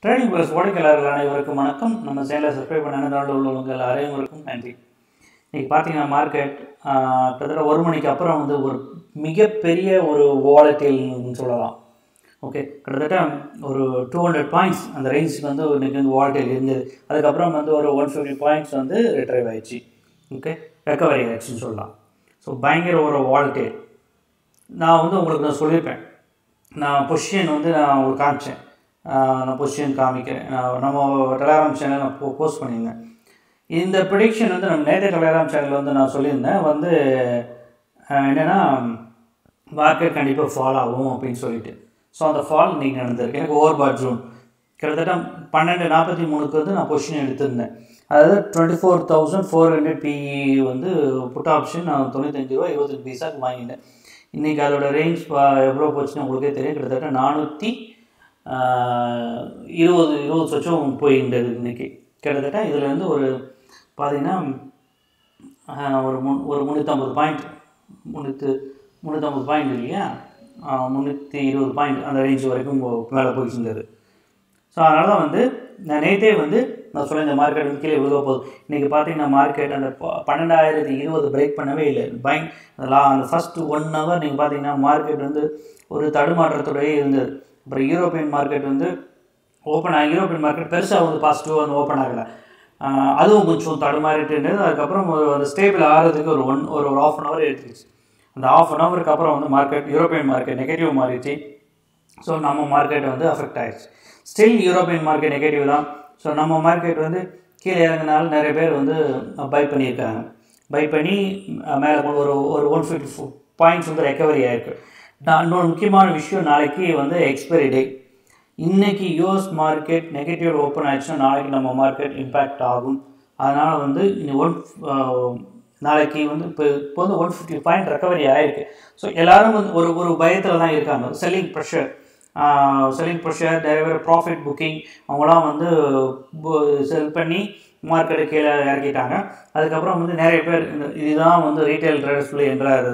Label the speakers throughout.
Speaker 1: trading plus ஓடைக்கலாளர்கள் அனைவருக்கும் வணக்கம் நம்ம சேனலை சப்ஸ்கிரைப் பண்ண நாளில் உள்ள உங்கள் அனைவருக்கும் நன்றி இன்றைக்கி பார்த்தீங்கன்னா மார்க்கெட் கிட்டத்தட்ட ஒரு மணிக்கு அப்புறம் வந்து ஒரு மிகப்பெரிய ஒரு வாலட்டில்னு சொல்லலாம் ஓகே கிட்டத்தட்ட ஒரு டூ ஹண்ட்ரட் பாயிண்ட்ஸ் அந்த ரேஞ்சுக்கு வந்து இன்றைக்கி வந்து வாலட்டில் இருந்தது அதுக்கப்புறம் வந்து ஒரு ஒன் ஃபிஃப்டி பாயிண்ட்ஸ் வந்து ரிட்ரைவ் ஆயிடுச்சு ஓகே ரெக்கவரி ஆயிடுச்சுன்னு சொல்லலாம் ஸோ பயங்கர ஒரு வாலட்டில் நான் வந்து உங்களுக்கு நான் சொல்லியிருப்பேன் நான் பொசிஷன் வந்து நான் உங்களுக்கு காமிச்சேன் ஆஹ் நான் பொசிஷன் காமிக்கிறேன் நான் நம்ம டெலாகிராம் சேனல் நான் போ போஸ்ட் பண்ணியிருந்தேன் இந்த ப்ரிடிக்ஷன் வந்து நம்ம நேற்று டெலாகிராம் சேனலில் வந்து நான் சொல்லியிருந்தேன் வந்து ஆஹ் என்னென்னா மார்க்கெட் கண்டிப்பாக ஃபால் ஆகும் அப்படின்னு சொல்லிட்டு ஸோ அந்த ஃபால் இன்றைக்கி நடந்திருக்கு எனக்கு ஓவர் பாட் ஜூன் கிட்டத்தட்ட பன்னெண்டு நாற்பத்தி மூணுக்கு வந்து நான் பொசிஷன் எடுத்திருந்தேன் அதாவது twenty four thousand four hundred PE வந்து புட் ஆப்ஷன் நான் தொண்ணூத்தஞ்சு ரூபா இருபத்தஞ்சு பைசாக்கு வாங்கிட்டேன் இன்றைக்கி அதோட ரேஞ்ச் எவ்வளோ போச்சுன்னு உங்களுக்கே தெரியும் கிட்டத்தட்ட நானூற்றி இருபது இருபது சொச்சம் போயிருந்தது இன்றைக்கி கிட்டத்தட்ட இதில் வந்து ஒரு பார்த்தீங்கன்னா ஆஹ், ஒரு முன் ஒரு முந்நூற்றம்பது பாயிண்ட் முந்நூற்று முந்நூற்றம்பது பாயிண்ட் இல்லையா முந்நூற்றி இருபது பாயிண்ட் அந்த ரேஞ்ச் வரைக்கும் போ- மேலே போயிட்டு இருந்தது ஸோ அதனால தான் வந்து நான் நேற்றே வந்து நான் சொல்ல இந்த மார்க்கெட் வந்து கீழே விழுக போகுது இன்றைக்கி பார்த்தீங்கன்னா மார்க்கெட் அந்த ப- பன்னெண்டாயிரத்தி இருபது பிரேக் பண்ணவே இல்லை பயங் அந்த லா அந்த ஃபஸ்ட்டு ஒன் ஹவர் நீங்கள் பார்த்தீங்கன்னா மார்க்கெட் வந்து ஒரு தடுமாற்றத்தோடயே இருந்தது அப்புறம் யூரோப்பியன் மார்க்கெட் வந்து ஓப்பன் ஆகி யூரோப்பியன் மார்க்கெட் பெருசாக வந்து பாசிட்டிவாக வந்து ஓப்பன் ஆகலை ஆஹ் அதுவும் கொஞ்சம் தடுமாறிட்டு இருந்தது அதுக்கப்புறம் ஒரு அந்த ஸ்டேபிள் ஆகிறதுக்கு ஒரு ஒன் ஒரு ஒரு ஆஃப் அன் ஹவர் எடுத்துக்கிச்சு அந்த ஆஃப் அன் ஹவருக்கு அப்புறம் வந்து மார்க்கெட் யூரோப்பியன் மார்க்கெட் நெகட்டிவ் மாறிடுச்சு ஸோ நம்ம மார்க்கெட் வந்து அஃபெக்ட் ஆயிடுச்சு ஸ்டில் யூரோப்பியன் மார்க்கெட் நெகட்டிவ் தான் ஸோ நம்ம மார்க்கெட் வந்து கீழே இறங்கினாலும் நிறைய பேர் வந்து பை பண்ணியிருக்காங்க பை பண்ணி அஹ், மேலே கொண்டு ஒரு ஒரு ஒன் ஃபிஃப்டி பாயிண்ட்ஸ் வந்து ரெக்கவரி ஆயிருக்கு நான் இன்னொரு முக்கியமான விஷயம் நாளைக்கு வந்து எக்ஸ்பைரி டே இன்னைக்கு யூஎஸ் மார்க்கெட் நெகட்டிவ் ஓப்பன் ஆயிடுச்சுன்னா நாளைக்கு நம்ம மார்க்கெட் இம்பேக்ட் ஆகும் அதனால் வந்து இந்த ஒன் நாளைக்கு வந்து இப்போ இப்போ வந்து ஒன் ஃபிஃப்டி பாயிண்ட் ரெக்கவரி ஆயிருக்கு ஸோ எல்லாரும் வந்து ஒரு ஒரு பயத்தில் தான் இருக்காங்க செல்லிங் ப்ரெஷர் செல்லிங் ப்ரெஷர் நிறைய பேர் ப்ராஃபிட் புக்கிங் அவங்களாம் வந்து செல் பண்ணி மார்க்கெட்டை கீழே இறக்கிட்டாங்க அதுக்கப்புறம் வந்து நிறைய பேர் இந்த இதுதான் வந்து ரீட்டைல் ட்ரேடர்ஸ் உள்ள என்ட்ராரு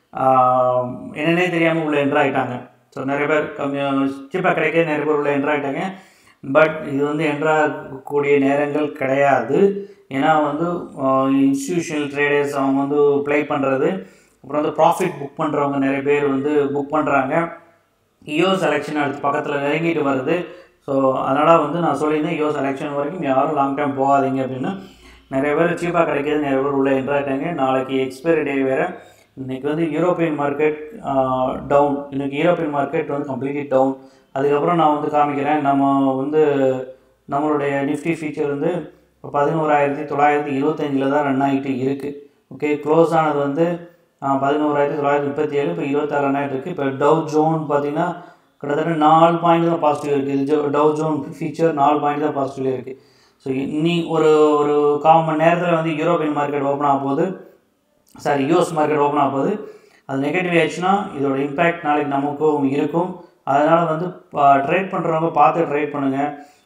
Speaker 1: என்னன்னே தெரியாமல் உள்ள என்ட்ரு ஆகிட்டாங்க ஸோ நிறைய பேர் கம்மியாக சீப்பாக கிடைக்க நிறைய பேர் உள்ள என்ட்ரு ஆகிட்டாங்க பட் இது வந்து என்ட்ராகக்கூடிய நேரங்கள் கிடையாது ஏன்னா வந்து இன்ஸ்டியூஷனல் ட்ரேடர்ஸ் அவங்க வந்து ப்ளே பண்ணுறது அப்புறம் வந்து ப்ராஃபிட் புக் பண்ணுறவங்க நிறைய பேர் வந்து புக் பண்ணுறாங்க யூஎஸ் எலெக்ஷன் அடுத்து பக்கத்தில் நெருங்கிட்டு வருது ஸோ அதனால் வந்து நான் சொல்லியிருந்தேன் யூஎஸ் எலெக்ஷன் வரைக்கும் யாரும் லாங் டைம் போகாதீங்க அப்படின்னு நிறைய பேர் சீப்பாக கிடைக்கிது நிறைய பேர் உள்ளே என்ட்ராயிட்டாங்க நாளைக்கு எக்ஸ்பைரி டே வேறு இன்றைக்கி வந்து யூரோப்பியன் மார்க்கெட் டவுன் இன்றைக்கி யூரோப்பியன் மார்க்கெட் வந்து கம்ப்ளீட்லி டவுன் அதுக்கப்புறம் நான் வந்து காமிக்கிறேன் நம்ம வந்து நம்மளுடைய நிஃப்டி ஃபீச்சர் வந்து இப்போ பதினோராயிரத்தி தொள்ளாயிரத்தி இருபத்தஞ்சில் தான் ரன் ஆகிட்டு இருக்குது ஓகே க்ளோஸ் ஆனது வந்து பதினோராயிரத்தி தொள்ளாயிரத்தி முப்பத்தி ஏழு இப்போ இருபத்தாறு ரன் ஆகிட்டு இருக்குது இப்போ டவ் ஜோன் பார்த்தீங்கன்னா கிட்டத்தட்ட நாலு பாயிண்ட் தான் பாசிட்டிவ் இருக்குது இது ஜோ- டவ் ஜோன் ஃபீச்சர் நாலு பாயிண்ட் தான் பாசிட்டிவ்ல இருக்குது ஸோ இன்னி ஒரு ஒரு கால் மணி நேரத்தில் வந்து யூரோப்பியன் மார்க்கெட் ஓப்பன் ஆக போகுது சாரி யூஎஸ் மார்க்கெட் ஓப்பன் ஆக போகுது அது நெகட்டிவ் ஆயிடுச்சுன்னா இதோட இம்பேக்ட் நாளைக்கு நமக்கும் இருக்கும் அதனால் வந்து ட்ரேட் பண்ணுறவங்க பார்த்து ட்ரேட் பண்ணுங்கள்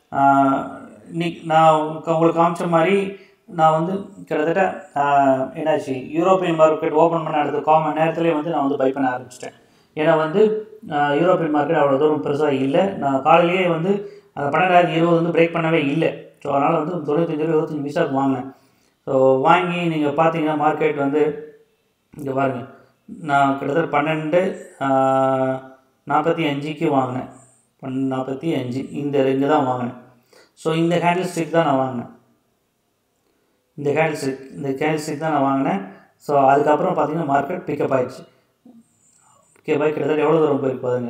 Speaker 1: இன்னைக்கு நான் உங்களுக்கு உங்களுக்கு காமிச்ச மாதிரி நான் வந்து கிட்டத்தட்ட ஆஹ், என்னாச்சு யூரோப்பியன் மார்க்கெட் ஓப்பன் பண்ண அடுத்த கால் மணி நேரத்துலேயே வந்து நான் வந்து பை பண்ண ஆரம்பிச்சிட்டேன் ஏன்னா வந்து ஆஹ், யூரோப்பியன் மார்க்கெட் அவ்வளோ தூரம் பெருசாக இல்லை நான் காலையிலேயே வந்து அந்த பன்னெண்டாயிரத்தி இருபது வந்து பிரேக் பண்ணவே இல்லை ஸோ அதனால் வந்து தொண்ணூத்தஞ்சு ரூபா இருபத்தஞ்சி பைசாக்கு வாங்கினேன் ஸோ வாங்கி நீங்கள் பார்த்தீங்கன்னா மார்க்கெட் வந்து இங்கே பாருங்க நான் கிட்டத்தட்ட பன்னெண்டு நாற்பத்தி அஞ்சுக்கு வாங்கினேன் பன்னெண்டு நாற்பத்தி அஞ்சு இந்த இங்கே தான் வாங்கினேன் ஸோ இந்த ஹேண்டில் ஸ்டிக் தான் நான் வாங்கினேன் இந்த ஹேண்டில் ஸ்டிக் இந்த ஹேண்டில் ஸ்டிக் தான் நான் வாங்கினேன் ஸோ அதுக்கப்புறம் பார்த்தீங்கன்னா மார்க்கெட் பிக்கப் ஆயிடுச்சு பிக்கப் ஆகி கிட்டத்தட்ட எவ்வளோ தூரம் போயிருக்கு பாருங்க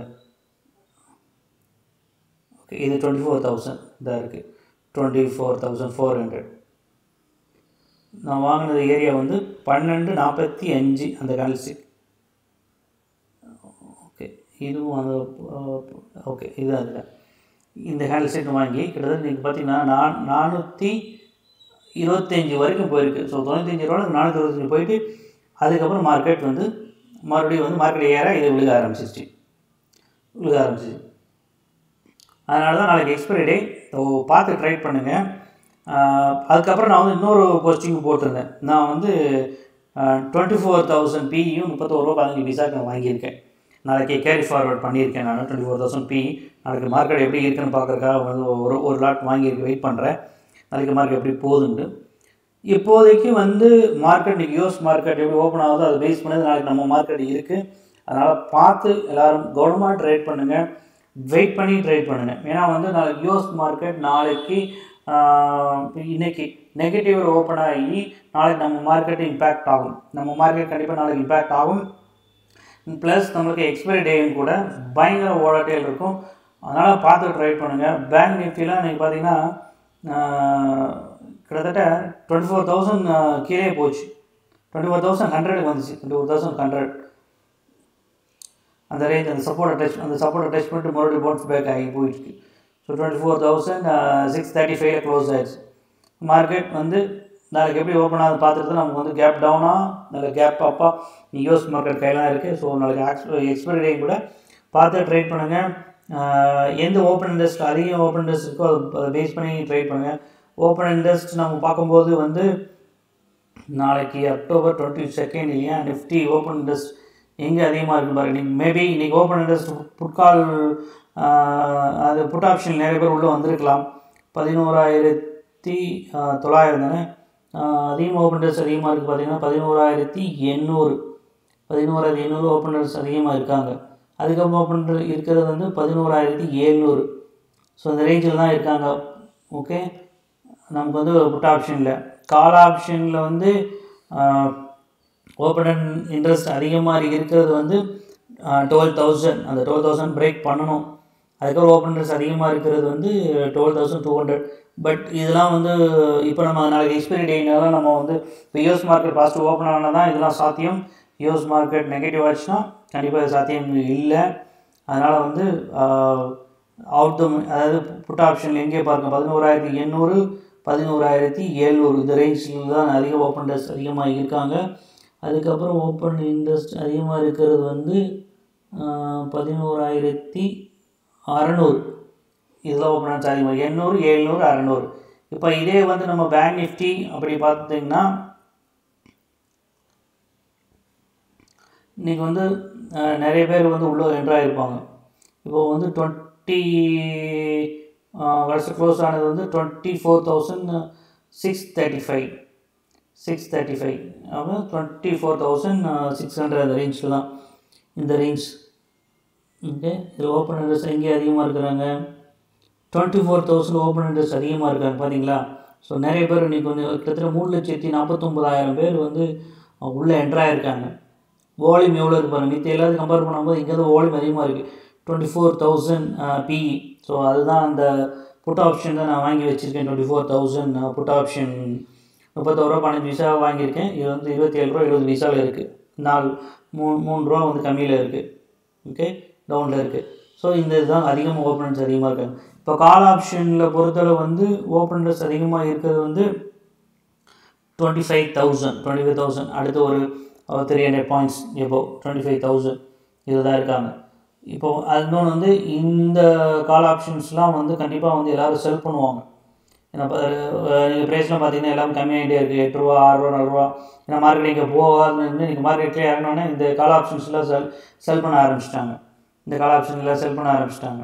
Speaker 1: ஓகே இது டுவெண்ட்டி ஃபோர் தௌசண்ட் இதாக இருக்குது twenty four thousand four hundred நான் வாங்கினது ஏரியா வந்து பன்னெண்டு நாற்பத்தி அஞ்சு அந்த கேண்டில்ஸ்டிக் ஓகே இதுவும் அந்த ஓகே இது அதில் இந்த கேண்டில்ஸ்டிக் வாங்கி கிட்டத்தட்ட நீங்கள் பார்த்தீங்கன்னா நான் நானூற்றி இருபத்தஞ்சி வரைக்கும் போயிருக்கு ஸோ தொண்ணூத்தஞ்சு ரூபா நானூற்றி இருபத்தஞ்சி போயிட்டு அதுக்கப்புறம் மார்க்கெட் வந்து மறுபடியும் வந்து மார்க்கெட் ஏற இது விழுக ஆரம்பிச்சிருச்சு விழுக ஆரம்பிச்சிச்சு அதனால தான் நாளைக்கு எக்ஸ்பைரி டே ஸோ பார்த்து ட்ரை பண்ணுங்கள் அதுக்கப்புறம் நான் வந்து இன்னொரு போஸ்டிங் போட்டிருந்தேன் நான் வந்து டுவெண்ட்டி ஃபோர் தௌசண்ட் பியும் முப்பத்தோரு ரூபா பதினஞ்சு பைசாக்கு நான் வாங்கியிருக்கேன் நாளைக்கு கேரி ஃபார்வர்ட் பண்ணியிருக்கேன் நான் டுவெண்ட்டி ஃபோர் தௌசண்ட் பி நாளைக்கு மார்க்கெட் எப்படி இருக்குன்னு பார்க்குறக்காக வந்து ஒரு ஒரு லாட் வாங்கியிருக்கு வெயிட் பண்ணுறேன் நாளைக்கு மார்க்கெட் எப்படி போகுதுன்ட்டு இப்போதைக்கு வந்து மார்க்கெட் இன்றைக்கி யூஎஸ் மார்க்கெட் எப்படி ஓப்பன் ஆகுதோ அதை பேஸ் பண்ணது நாளைக்கு நம்ம மார்க்கெட் இருக்குது அதனால் பார்த்து எல்லோரும் கவனமாக ட்ரேட் பண்ணுங்கள் வெயிட் பண்ணி ட்ரேட் பண்ணுங்கள் ஏன்னா வந்து நாளைக்கு யூஎஸ் மார்க்கெட் நாளைக்கு ஆஹ், இன்னைக்கு நெகட்டிவ் ஓப்பன் ஆகி நாளைக்கு நம்ம மார்க்கெட் இம்பேக்ட் ஆகும் நம்ம மார்க்கெட் கண்டிப்பாக நாளைக்கு இம்பேக்ட் ஆகும் ப்ளஸ் நம்மளுக்கு எக்ஸ்பைரி டேயும் கூட பயங்கர ஓலட்டைல் இருக்கும் அதனால் பார்த்து ட்ரேட் பண்ணுங்கள் பேங்க் நிஃப்டிலாம் நீங்கள் பார்த்தீங்கன்னா ஆஹ், கிட்டத்தட்ட டுவெண்ட்டி ஃபோர் தௌசண்ட் கீழே போச்சு டுவெண்ட்டி ஃபோர் தௌசண்ட் ஹண்ட்ரடுக்கு வந்துச்சு டுவெண்ட்டி ஃபோர் தௌசண்ட் ஹண்ட்ரட் அந்த ரேஞ்ச் அந்த சப்போர்ட்டை டச் அந்த சப்போர்ட்டை டச் பண்ணிட்டு மறுபடியும் பவுன்ஸ் பேக் ஆகி போயிடுச்சு so twenty four thousand six thirty ஃபைவ்ல க்ளோஸ் ஆயிடுச்சு மார்க்கெட் வந்து நாளைக்கு எப்படி ஓப்பன் ஆகுது பார்த்துட்டு நமக்கு வந்து கேப் டவுனா நல்ல கேப் அப்பா யூஎஸ் மார்க்கெட் கையெல்லாம் இருக்குது ஸோ நாளைக்கு ஆக்சுவல் எக்ஸ்பைரி டே கூட பார்த்து ட்ரேட் பண்ணுங்கள் எந்த ஓப்பன் இன்ட்ரெஸ்ட் அதிகம் ஓப்பன் இன்ட்ரெஸ்ட் இருக்கோ அதை அதை பேஸ் பண்ணி ட்ரேட் பண்ணுங்கள் ஓப்பன் இன்ட்ரெஸ்ட் நம்ம பார்க்கும்போது வந்து நாளைக்கு அக்டோபர் டுவெண்ட்டி செகண்ட் இல்லையா நிஃப்டி ஓப்பன் இன்ட்ரெஸ்ட் எங்கே அதிகமாக இருக்கு பாருங்க நீங்கள் மேபி இன்றைக்கி ஓப்பன் இன்ட்ரெஸ்ட் புட்கால் அது புட் ஆப்ஷன் நிறைய பேர் உள்ளே வந்திருக்கலாம் பதினோராயிரத்தி ஆஹ், தொள்ளாயிரம் தானே ஆஹ், அதிகமாக ஓப்பன் இன்ட்ரெஸ்ட் அதிகமாக இருக்குது பார்த்தீங்கன்னா பதினோராயிரத்தி எண்ணூறு பதினோராயிரத்தி எண்ணூறு ஓப்பன் இன்ட்ரெஸ்ட் அதிகமாக இருக்காங்க அதுக்கப்புறம் ஓப்பன் இருக்கிறது வந்து பதினோராயிரத்தி எழுநூறு ஸோ இந்த ரேஞ்சில் தான் இருக்காங்க ஓகே நமக்கு வந்து புட் ஆப்ஷனில் கால் ஆப்ஷனில் வந்து ஓப்பன் இன்ட்ரெஸ்ட் அதிகமாக இருக்கிறது வந்து டுவெல் தௌசண்ட் அந்த டுவெல் தௌசண்ட் பிரேக் பண்ணணும் அதுக்கப்புறம் ஓப்பன் இன்ட்ரெஸ்ட் அதிகமாக இருக்கிறது வந்து twelve thousand two hundred but இதெல்லாம் வந்து இப்போ நம்ம நாளைக்கு எக்ஸ்பைரி டேனால நம்ம வந்து இப்போ யூஎஸ் மார்க்கெட் பாசிட்டிவ் ஓப்பன் ஆனால் தான் இதெல்லாம் சாத்தியம் யூஎஸ் மார்க்கெட் நெகட்டிவ் ஆச்சுன்னா கண்டிப்பாக இது சாத்தியம் இல்லை அதனால் வந்து அவுட் த அதாவது புட் ஆப்ஷன் எங்கே பாருங்க பதினோராயிரத்தி எண்ணூறு பதினோராயிரத்தி எழுநூறு இந்த ரேஞ்சில் தான் அதிக ஓப்பன் இன்ட்ரெஸ்ட் அதிகமாக இருக்காங்க அதுக்கப்புறம் ஓப்பன் இன்ட்ரெஸ்ட் அதிகமாக இருக்கிறது வந்து ஆஹ், பதினோராயிரத்தி அறநூறு இதெல்லாம் ஓப்பன் இன்ட்ரெஸ்ட் அதிகமாக எண்ணூறு எழுநூறு அறநூறு இப்போ இதே வந்து நம்ம பேங்க் நிஃப்டி அப்படி பார்த்தீங்கன்னா இன்றைக்கி வந்து அஹ், நிறைய பேர் வந்து உள்ளே என்ட்ராகிருப்பாங்க இப்போ வந்து டுவெண்ட்டி வருஷம் க்ளோஸ் ஆனது வந்து twenty four thousand six thirty five six thirty five அப்புறம் twenty four thousand six hundred அந்த ரேஞ்சில் தான் இந்த ரேஞ்ச் ஓகே இதில் ஓப்பன் இன்ட்ரெஸ்ட் எங்கே அதிகமாக இருக்கிறாங்க twenty four thousand open interest அதிகமாக இருக்காங்க பார்த்தீங்களா ஸோ நிறைய பேர் இன்றைக்கி கொஞ்சம் கிட்டத்தட்ட மூணு லட்சத்தி நாற்பத்தொம்பதாயிரம் பேர் வந்து அஹ், உள்ளே என்ட்ராயிருக்காங்க வால்யூம் எவ்வளோ இருக்கு பாருங்க மித்த எல்லாத்தையும் கம்பேர் பண்ணும்போது இங்கே தான் வால்யூம் அதிகமாக இருக்குது twenty four thousand PE so அதுதான் அந்த புட் ஆப்ஷன் தான் நான் வாங்கி வச்சுருக்கேன் twenty four thousand put option முப்பத்தோரு ரூபா பதினஞ்சு விசா வாங்கியிருக்கேன் இது வந்து இருபத்தி ஏழு ரூபா எழுபது விசாவில் இருக்குது நாலு மூணு மூணு ரூபா வந்து கம்மியில் இருக்குது ஓகே டவுனில் இருக்குது ஸோ இந்த இதுதான் அதிகமாக ஓப்பனன்ஸ் அதிகமாக இருக்காங்க இப்போ கால் ஆப்ஷனில் பொறுத்தளவு வந்து ஓப்பனன்ஸ் அதிகமாக இருக்கிறது வந்து twenty five thousand twenty five thousand அடுத்து ஒரு த்ரீ ஹண்ட்ரட் பாயிண்ட்ஸ் எப்போ டுவெண்ட்டி ஃபைவ் தௌசண்ட் இதுதான் இருக்காங்க இப்போ அது இன்னொன்று வந்து இந்த கால் ஆப்ஷன்ஸ்லாம் வந்து கண்டிப்பாக வந்து எல்லோரும் செல் பண்ணுவாங்க ஏன்னா இப்போ நீங்கள் ப்ரைஸ்லாம் பார்த்தீங்கன்னா எல்லாம் கம்மியாகிட்டே இருக்குது எட்டு ரூபா ஆறு ரூபா நாலு ரூபா ஏன்னா மார்க்கெட் இங்கே போகாதுன்னு நீங்கள் மார்க்கெட்லேயே இறங்கினோன்னே இந்த கால் ஆப்ஷன்ஸ்லாம் செல் செல் பண்ண ஆரம்பிச்சிட்டாங்க இந்த கால் ஆப்ஷன்லாம் செல் பண்ண ஆரம்பிச்சிட்டாங்க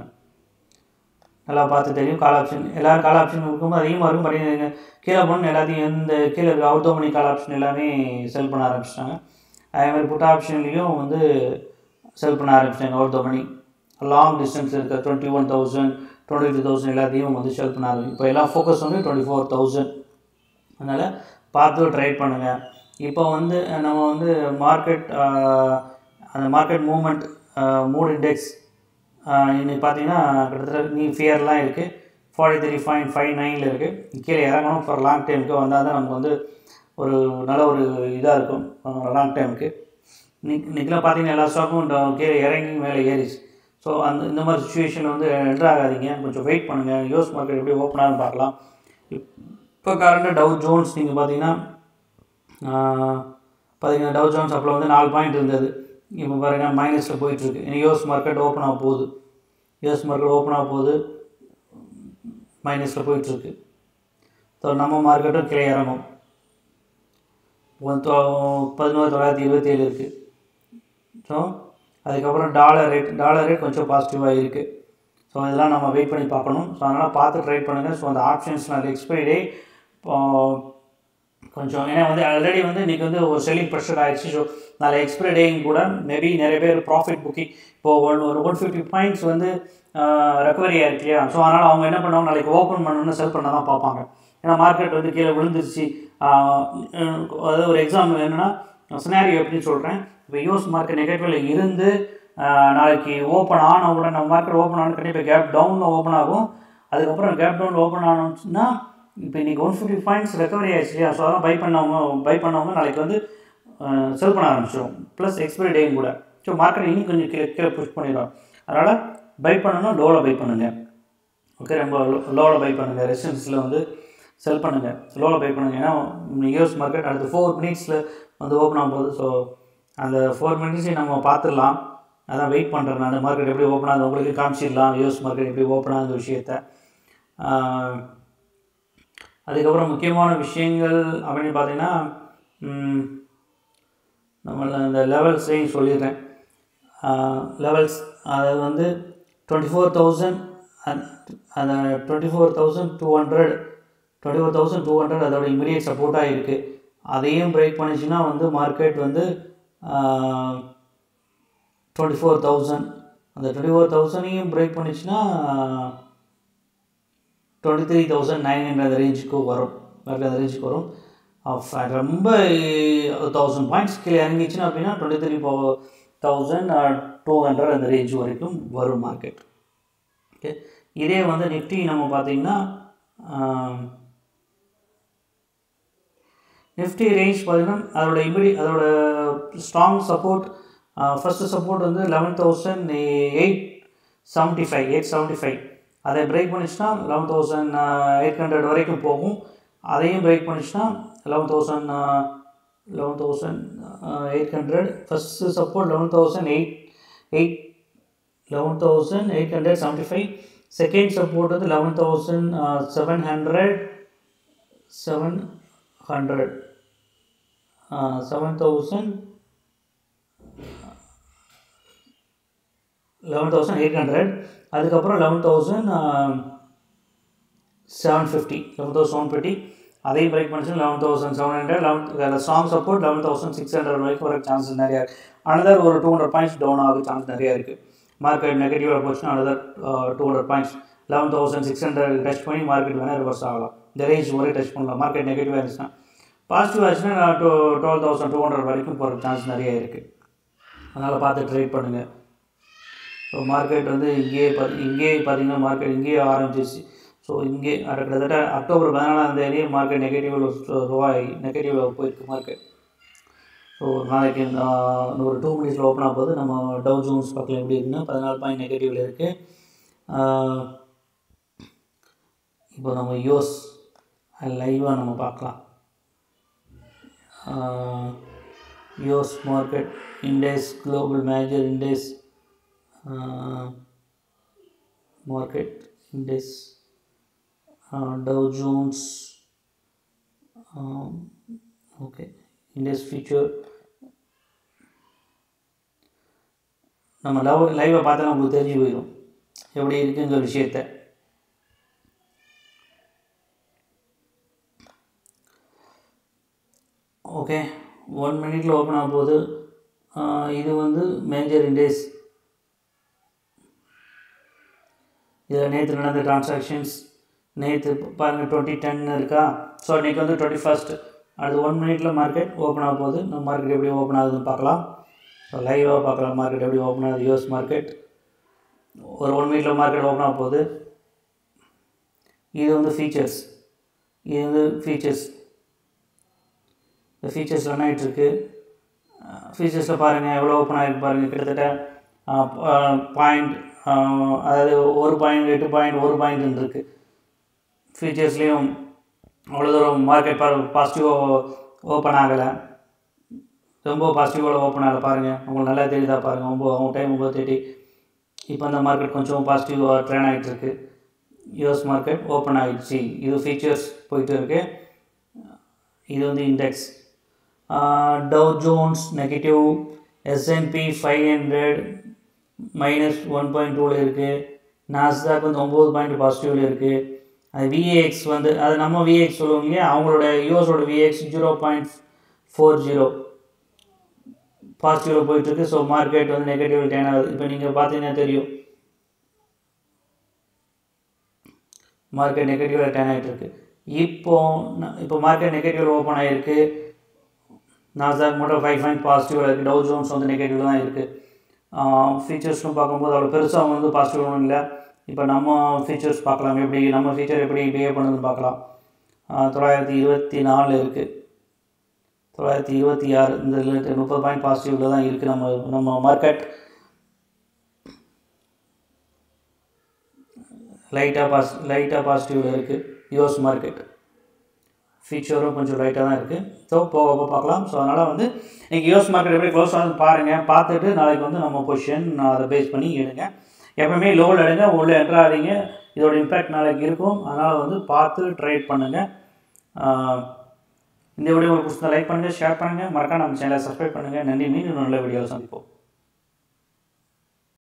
Speaker 1: நல்லா பார்த்து தெரியும் கால் ஆப்ஷன் எல்லாரும் கால் ஆப்ஷன் இருக்கும்போது அதிகமாக இருக்கும் பட் நீங்கள் கீழே போகணும் எல்லாத்தையும் எந்த கீழே இருக்க அவுட் மணி கால் ஆப்ஷன் எல்லாமே செல் பண்ண ஆரம்பிச்சிட்டாங்க அதே மாதிரி புட் ஆப்ஷன்லேயும் வந்து செல் பண்ண ஆரம்பிச்சிட்டாங்க அவுட் மணி லாங் டிஸ்டன்ஸ் இருக்க twenty one thousand twenty two thousand எல்லாத்தையும் வந்து செல் பண்ண ஆரம்பிக்கும் இப்போ எல்லாம் ஃபோக்கஸ் வந்து டுவெண்ட்டி ஃபோர் தௌசண்ட் அதனால் பார்த்து ட்ரை பண்ணுங்கள் இப்போ வந்து நம்ம வந்து மார்க்கெட் அந்த மார்க்கெட் மூமெண்ட் மூட் இண்டெக்ஸ் இன்னைக்கு பார்த்தீங்கன்னா கிட்டத்தட்ட நீ ஃபியர்லாம் இருக்குது ஃபார்ட்டி த்ரீ பாயிண்ட் ஃபைவ் நைனில் இருக்குது கீழே இறங்கணும் ஃபார் லாங் டைமுக்கு வந்தால் தான் நமக்கு வந்து ஒரு நல்ல ஒரு இதாக இருக்கும் லாங் டைமுக்கு இன்னைக்கு இன்றைக்கெலாம் பார்த்தீங்கன்னா எல்லா ஸ்டாக்கும் கீழே இறங்கி மேலே ஏறிச்சு ஸோ அந்த இந்த மாதிரி சுச்சுவேஷன் வந்து என்ட்ரு ஆகாதீங்க கொஞ்சம் வெயிட் பண்ணுங்கள் யூஎஸ் மார்க்கெட் எப்படி ஓப்பன் ஆகுதுன்னு பார்க்கலாம் இப்போ கரண்ட்டாக டவு ஜோன்ஸ் நீங்கள் பார்த்தீங்கன்னா பார்த்தீங்கன்னா டவு ஜோன்ஸ் அப்போ வந்து நாலு பாயிண்ட் இருந்தது இப்போ பாருங்கள் மைனஸில் போயிட்டுருக்கு யூஎஸ் மார்க்கெட் ஓப்பன் ஆக போகுது யூஎஸ் மார்க்கெட் ஓப்பன் ஆக போகுது மைனஸில் போயிட்டுருக்கு ஸோ நம்ம மார்க்கெட்டும் கீழே இறங்கும் பதினோரு தொள்ளாயிரத்தி இருபத்தி ஏழு இருக்குது ஸோ அதுக்கப்புறம் டாலர் ரேட் டாலர் ரேட் கொஞ்சம் பாசிட்டிவாக இருக்குது ஸோ இதெல்லாம் நம்ம வெயிட் பண்ணி பார்க்கணும் ஸோ அதனால் பார்த்து ட்ரை பண்ணுங்கள் ஸோ அந்த ஆப்ஷன்ஸில் அந்த எக்ஸ்பைரி டே கொஞ்சம் ஏன்னா வந்து ஆல்ரெடி வந்து இன்றைக்கி வந்து ஒரு செல்லிங் ப்ரெஷர் ஆயிடுச்சு ஸோ நாளை எக்ஸ்பைரி டேயும் கூட மேபி நிறைய பேர் ப்ராஃபிட் புக்கிங் இப்போது ஒன் ஒரு ஒன் ஃபிஃப்டி பாயிண்ட்ஸ் வந்து ரெக்கவரி ஆயிருக்கு இல்லையா ஸோ அதனால் அவங்க என்ன பண்ணுவாங்க நாளைக்கு ஓப்பன் பண்ணணும்னு செல் பண்ண தான் பார்ப்பாங்க ஏன்னா மார்க்கெட் வந்து கீழே விழுந்துருச்சு அதாவது ஒரு எக்ஸாம்பிள் என்னென்னா சினாரியோ எப்படின்னு சொல்கிறேன் இப்போ யூஎஸ் மார்க்கெட் நெகட்டிவில் இருந்து நாளைக்கு ஓப்பன் ஆன உடனே நம்ம மார்க்கெட் ஓப்பன் ஆன கண்டிப்பாக கேப் டவுனில் ஓப்பன் ஆகும் அதுக்கப்புறம் கேப் டவுனில் ஓப்பன் ஆனோம்னா இப்போ இன்றைக்கி ஒன் ஃபிஃப்டி பாயிண்ட்ஸ் ரெக்கவரி ஆயிடுச்சு இல்லையா ஸோ அதெல்லாம் பை பண்ணவங்க பை பண்ணவங்க நாளைக்கு வந்து செல் பண்ண ஆரம்பிச்சிடும் ப்ளஸ் எக்ஸ்பைரி டேயும் கூட ஸோ மார்க்கெட் இன்னும் கொஞ்சம் கீழே கீழே புஷ் பண்ணிடும் அதனால் பை பண்ணணும் லோவில் பை பண்ணுங்கள் ஓகே ரொம்ப லோவில் பை பண்ணுங்கள் ரெசிடன்ஸில் வந்து செல் பண்ணுங்கள் லோவில் பை பண்ணுங்கள் ஏன்னா யூஎஸ் மார்க்கெட் அடுத்து ஃபோர் மினிட்ஸில் வந்து ஓப்பன் ஆகும்போது ஸோ அந்த ஃபோர் மினிட்ஸையும் நம்ம பார்த்துடலாம் அதான் வெயிட் பண்ணுறேன் நான் மார்க்கெட் எப்படி ஓப்பன் ஆகுது உங்களுக்கு காமிச்சிடலாம் யூஎஸ் மார்க்கெட் எப்படி ஓப்பன் ஆகுது விஷயத்த அதுக்கப்புறம் முக்கியமான விஷயங்கள் அப்படின்னு பார்த்தீங்கன்னா நம்மள இந்த லெவல்ஸையும் சொல்லிடுறேன் லெவல்ஸ் அதாவது வந்து டுவெண்ட்டி ஃபோர் தௌசண்ட் அந்த twenty four thousand two hundred twenty four thousand two hundred அதோட இமீடியட் சப்போர்ட்டாக இருக்குது அதையும் பிரேக் பண்ணிச்சுன்னா வந்து மார்க்கெட் வந்து டுவெண்ட்டி ஃபோர் தௌசண்ட் அந்த டுவெண்ட்டி ஃபோர் தௌசண்டையும் பிரேக் பண்ணிச்சுன்னா twenty three thousand nine hundred ரேஞ்சுக்கு வரும் மார்க்கெட் அந்த ரேஞ்சுக்கு வரும் ரொம்ப தௌசண்ட் பாயிண்ட்ஸ் கீழே இறங்கிச்சுன்னா அப்படின்னா twenty three thousand two hundred அந்த ரேஞ்ச் வரைக்கும் வரும் மார்க்கெட் ஓகே இதே வந்து நிஃப்டி நம்ம பார்த்திங்கன்னா நிஃப்டி ரேஞ்ச் பார்த்திங்கன்னா அதோட இமிடி அதோட ஸ்ட்ராங் சப்போர்ட் ஃபஸ்ட்டு சப்போர்ட் வந்து eleven thousand eight seventy five eight seventy five அதை பிரேக் பண்ணிச்சுன்னா லெவன் தௌசண்ட் எயிட் ஹண்ட்ரட் வரைக்கும் போகும் அதையும் பிரேக் பண்ணிச்சுன்னா eleven thousand eleven thousand eight hundred first support eleven thousand eight eight eleven thousand eight hundred seventy five second support வந்து eleven thousand seven hundred seven hundred seven thousand eleven thousand eight hundred அதுக்கப்புறம் eleven thousand seven fifty eleven thousand seven fifty அதையும் break பண்ணிச்சு eleven thousand seven hundred eleven strong support eleven thousand six hundred வரைக்கும் வர chances நிறையா இருக்குது another ஒரு two hundred points down ஆக chance நிறையா இருக்குது மார்க்கெட் நெகட்டிவாக போச்சுன்னா another two hundred points eleven thousand six hundred touch பண்ணி மார்க்கெட் வேணால் ரிவர்ஸ் ஆகலாம் இந்த ரேஞ்ச் வரை டச் பண்ணலாம் மார்க்கெட் நெகட்டிவாக இருந்துச்சுன்னா பாசிட்டிவ் ஆச்சுன்னா two twelve thousand two hundred வரைக்கும் போகிற சான்ஸ் நிறைய இருக்குது அதனால் பார்த்து ட்ரேட் பண்ணுங்கள் ஸோ மார்க்கெட் வந்து இங்கேயே பார்த்து இங்கேயே பார்த்தீங்கன்னா மார்க்கெட் இங்கேயே ஆரம்பிச்சிருச்சு ஸோ இங்கே கிட்டத்தட்ட அக்டோபர் பதினாலாம் தேதி மார்க்கெட் நெகட்டிவில் ரூபாய் நெகட்டிவில் போயிருக்கு மார்க்கெட் ஸோ நாளைக்கு ஒரு டூ மினிட்ஸில் ஓப்பன் ஆகும் போது நம்ம டவு ஜோன்ஸ் பார்க்கலாம் எப்படி இருக்குன்னா பதினாலு பாயிண்ட் நெகட்டிவில் இருக்குது இப்போ நம்ம யோஸ் லைவாக நம்ம பார்க்கலாம் US market index global major index market index Dow Jones um, okay index future நம்ம லவ் லைவை பார்த்தா நம்மளுக்கு தெரிஞ்சு போயிடும் எப்படி இருக்குங்கிற விஷயத்த ஓகே ஒன் மினிட்ல ஓப்பன் ஆக போகுது இது வந்து மேஜர் இண்டெக்ஸ் இதில் நேற்று நடந்த டிரான்சாக்ஷன்ஸ் நேற்று பாருங்கள் டுவெண்ட்டி டென் இருக்கா ஸோ இன்றைக்கி வந்து டுவெண்ட்டி ஃபஸ்ட் அடுத்து ஒன் மினிட்ல மார்க்கெட் ஓப்பன் ஆக போகுது நம்ம மார்க்கெட் எப்படி ஓப்பன் ஆகுதுன்னு பார்க்கலாம் ஸோ லைவாக பார்க்கலாம் மார்க்கெட் எப்படி ஓப்பன் ஆகுது யூஎஸ் மார்க்கெட் ஒரு ஒன் மினிட்ல மார்க்கெட் ஓப்பன் ஆக போகுது இது வந்து ஃபீச்சர்ஸ் இது வந்து ஃபீச்சர்ஸ் இந்த ஃபீச்சர்ஸ் ரன் ஆகிட்டுருக்கு ஃபீச்சர்ஸில் பாருங்கள் எவ்வளோ ஓப்பன் ஆகிருக்கு பாருங்கள் கிட்டத்தட்ட பாயிண்ட் அதாவது ஒரு பாயிண்ட் எட்டு பாயிண்ட் ஒரு பாயிண்ட் இருக்குது ஃபீச்சர்ஸ்லேயும் அவ்வளோ தூரம் மார்க்கெட் பா பாசிட்டிவாக ஓப்பன் ஆகலை ரொம்ப பாசிட்டிவாக ஓப்பன் ஆகலை பாருங்கள் உங்களுக்கு நல்லா தெரியுதா பாருங்கள் ஒம்பது அவங்க டைம் ஒம்பது தேர்ட்டி இப்போ அந்த மார்க்கெட் கொஞ்சம் பாசிட்டிவாக ட்ரெயின் ஆகிட்டுருக்கு யூஎஸ் மார்க்கெட் ஓப்பன் ஆகிடுச்சு இது ஃபீச்சர்ஸ் போயிட்டு இருக்கு இது வந்து index Dow Jones negative S and P five hundred minus one point டூவில் இருக்குது நாஸ்டாக் வந்து ஒம்பது பாயிண்ட் பாசிட்டிவில் இருக்குது அது விஏஎக்ஸ் வந்து அது நம்ம விஏஎக்ஸ் சொல்லுவோம் இல்லையா அவங்களோட யூஎஸோட VIX zero point four zero பாசிட்டிவில் போயிட்டுருக்கு ஸோ மார்க்கெட் வந்து நெகட்டிவ் டேன் ஆகுது இப்போ நீங்கள் பார்த்தீங்கன்னா தெரியும் மார்க்கெட் நெகட்டிவில் டேன் ஆகிட்டு இருக்கு இப்போ ந- இப்போ மார்க்கெட் நெகட்டிவ் ஓப்பன் ஆகிருக்கு நாஸ்டாக் மட்டும் ஃபைவ் பாயிண்ட் பாசிட்டிவில் இருக்குது டவு ஜோன்ஸ் வந்து நெகட்டிவ் தான் இருக்குது ஃபீச்சர்ஸ்னு பார்க்கும்போது அவ்வளோ பெருசாக வந்து பாசிட்டிவ் ஒன்றும் இல்லை இப்போ நம்ம ஃபீச்சர்ஸ் பார்க்கலாம் எப்படி நம்ம ஃபீச்சர் எப்படி பிஹேவ் பண்ணுதுன்னு பார்க்கலாம் ஆஹ் தொள்ளாயிரத்தி இருபத்தி நாலு இருக்குது தொள்ளாயிரத்தி இருபத்தி ஆறு இந்த ரிலேட்டட் முப்பது பாயிண்ட் பாசிட்டிவில் தான் இருக்குது நம்ம நம்ம மார்க்கெட் லைட்டாக பாஸ் லைட்டாக பாசிட்டிவில் இருக்குது யூஎஸ் மார்க்கெட் ஃபீச்சரும் கொஞ்சம் லைட்டாக தான் இருக்குது ஸோ போக போக பார்க்கலாம் ஸோ அதனால் வந்து இன்றைக்கி யூஎஸ் மார்க்கெட் எப்படி க்ளோஸ் ஆகுது பாருங்கள் பார்த்துட்டு நாளைக்கு வந்து நம்ம பொசிஷன் அதை பேஸ் பண்ணி எடுங்க எப்பவுமே லோவில் எடுங்க உள்ளே என்ட்ராதீங்க இதோட இம்பேக்ட் நாளைக்கு இருக்கும் அதனால் வந்து பார்த்து ட்ரேட் பண்ணுங்கள் இந்த வீடியோ உங்களுக்கு பிடிச்சா லைக் பண்ணுங்கள் ஷேர் பண்ணுங்கள் மறக்காம நம்ம சேனலை சப்ஸ்கிரைப் பண்ணுங்கள் நன்றி மீண்டும் நல்ல வீடியோவில் சந்திப்போம்